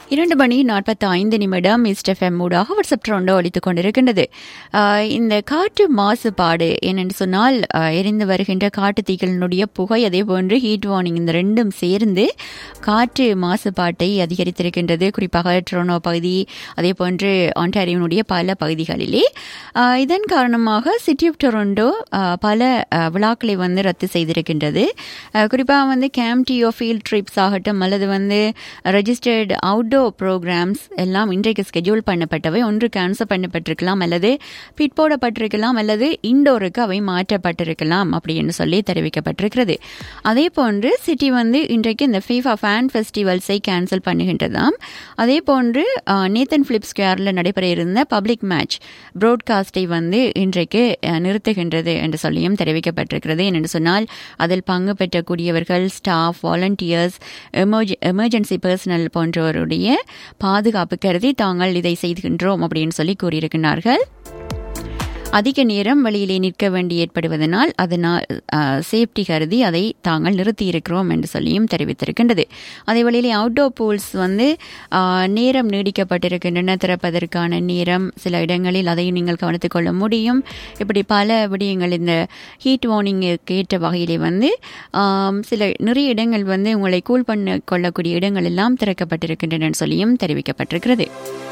இரண்டு மணி நாற்பத்தி ஐந்து நிமிடம் இஸ்டெஃப்எம் ஊடாக வாட்ஸ்அப் ட்ரோண்டோ ஒழித்துக் கொண்டிருக்கின்றது ஆஹ் இந்த காற்று மாசுபாடு என்னென்னு சொன்னால் ஆஹ் எரிந்து வருகின்ற காட்டு தீக்களினுடைய புகை அதே போன்று ஹீட் வார்னிங் இந்த ரெண்டும் சேர்ந்து காற்று மாசுபாட்டை அதிகரித்திருக்கின்றது குறிப்பாக ட்ரோனோ பகுதி அதே போன்று ஆண்டாரியோனுடைய பல பகுதிகளிலே ஆஹ் இதன் காரணமாக சிட்டி ஆஃப் டொரண்டோ ஆஹ் பல ஆஹ் விழாக்களை வந்து ரத்து செய்திருக்கின்றது ஆஹ் குறிப்பாக வந்து கேம்டியோ ஃபீல்ட் ட்ரிப்ஸ் ஆகட்டும் அல்லது வந்து ரெஜிஸ்டர்டு அவுட்டோர் ப்ரோக்ராம்ஸ் எல்லாம் இன்றைக்கு ஸ்கெடியூல் பண்ணப்பட்டவை ஒன்று கேன்சல் பண்ணப்பட்டிருக்கலாம் அல்லது பிற்போடப்பட்டிருக்கலாம் அல்லது இண்டோருக்கு அவை மாற்றப்பட்டிருக்கலாம் அப்படின்னு சொல்லி தெரிவிக்கப்பட்டிருக்கிறது அதே போன்று சிட்டி வந்து இன்றைக்கு இந்த ஃபீஃபா ஃபேன் ஃபெஸ்டிவல்ஸை கேன்சல் பண்ணுகின்றதாம் அதே போன்று ஆஹ், நேத்தன் பிலிப் ஸ்கொயரில் நடைபெற இருந்த பப்ளிக் மேட்ச் ப்ராட்காஸ்டை வந்து இன்றைக்கு அஹ், நிறுத்துகின்றது என்று சொல்லியும் தெரிவிக்கப்பட்டிருக்கிறது என்னென்னு சொன்னால் அதில் பங்கு பெற்றக்கூடியவர்கள் ஸ்டாஃப் வாலண்டியர்ஸ் எமர்ஜென்சி பர்சனல் போன்றவருடைய பாதுகாப்பு கருதி தாங்கள் இதை செய்கின்றோம் அப்படின்னு சொல்லி கூறியிருக்கிறார்கள் அதிக நேரம் வழியிலே நிற்க வேண்டி ஏற்படுவதனால் அதனால் சேஃப்டி கருதி அதை தாங்கள் நிறுத்தியிருக்கிறோம் என்று சொல்லியும் தெரிவித்திருக்கின்றது அதே வழியிலே அவுட்டோர் பூல்ஸ் வந்து ஆ, நேரம் நீடிக்கப்பட்டிருக்கின்றன திறப்பதற்கான நேரம் சில இடங்களில் அதையும் நீங்கள் கவனித்துக் கொள்ள முடியும் இப்படி பல விடயங்கள் இந்த ஹீட் வார்னிங்குக்கு ஏற்ற வகையிலே வந்து ஆம், சில நிறைய இடங்கள் வந்து உங்களை கூல் பண்ண கொள்ளக்கூடிய இடங்கள் எல்லாம் திறக்கப்பட்டிருக்கின்றன சொல்லியும் தெரிவிக்கப்பட்டிருக்கிறது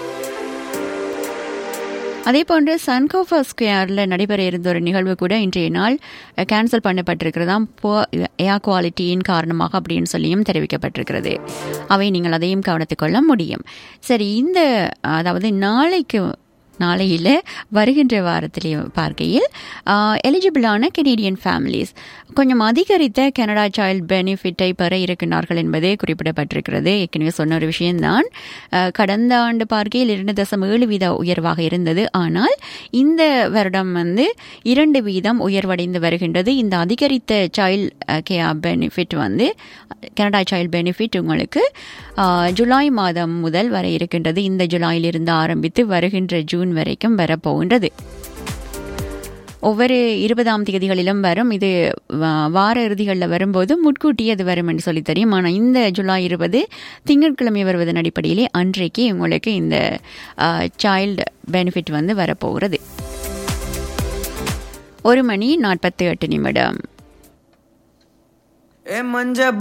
அதே போன்று சன்கோஃபா ஸ்கொயரில் நடைபெற இருந்த ஒரு நிகழ்வு கூட இன்றைய நாள் கேன்சல் பண்ணப்பட்டிருக்கிறதாம் ஏர் குவாலிட்டியின் காரணமாக அப்படின்னு சொல்லியும் தெரிவிக்கப்பட்டிருக்கிறது அவை நீங்கள் அதையும் கவனித்துக் கொள்ள முடியும் சரி இந்த அதாவது நாளைக்கு நாளையில் வருகின்ற வாரத்திலே பார்க்கையில் எலிஜிபிளான கெனேடியன் ஃபேமிலிஸ் கொஞ்சம் அதிகரித்த கனடா சைல்ட் பெனிஃபிட்டை பெற இருக்கிறார்கள் என்பது குறிப்பிடப்பட்டிருக்கிறது ஏற்கனவே சொன்ன ஒரு விஷயம்தான் அஹ், கடந்த ஆண்டு பார்க்கையில் இரண்டு தசம் ஏழு வீத உயர்வாக இருந்தது ஆனால் இந்த வருடம் வந்து இரண்டு வீதம் உயர்வடைந்து வருகின்றது இந்த அதிகரித்த சைல்ட் கேர் பெனிஃபிட் வந்து கனடா சைல்ட் பெனிஃபிட் உங்களுக்கு அஹ், ஜூலை மாதம் முதல் வர இருக்கின்றது இந்த ஜூலையிலிருந்து ஆரம்பித்து வருகின்ற ஜூன் வரைக்கும் வரப்போகின்றது ஒவ்வொரு இருபதாம் தேதிகளிலும் வரும் இது வா- வார இறுதிகளில் வரும்போது முன்கூட்டி அது வரும் என்று சொல்லி தெரியும் ஆனால் இந்த ஜூலை இருபது திங்கட்கிழமை வருவதன் அடிப்படையிலே அன்றைக்கு உங்களுக்கு இந்த சைல்டு பெனிஃபிட் வந்து வரப்போகிறது ஒரு மணி நாற்பத்தி எட்டு நிமிடம் ए मंजे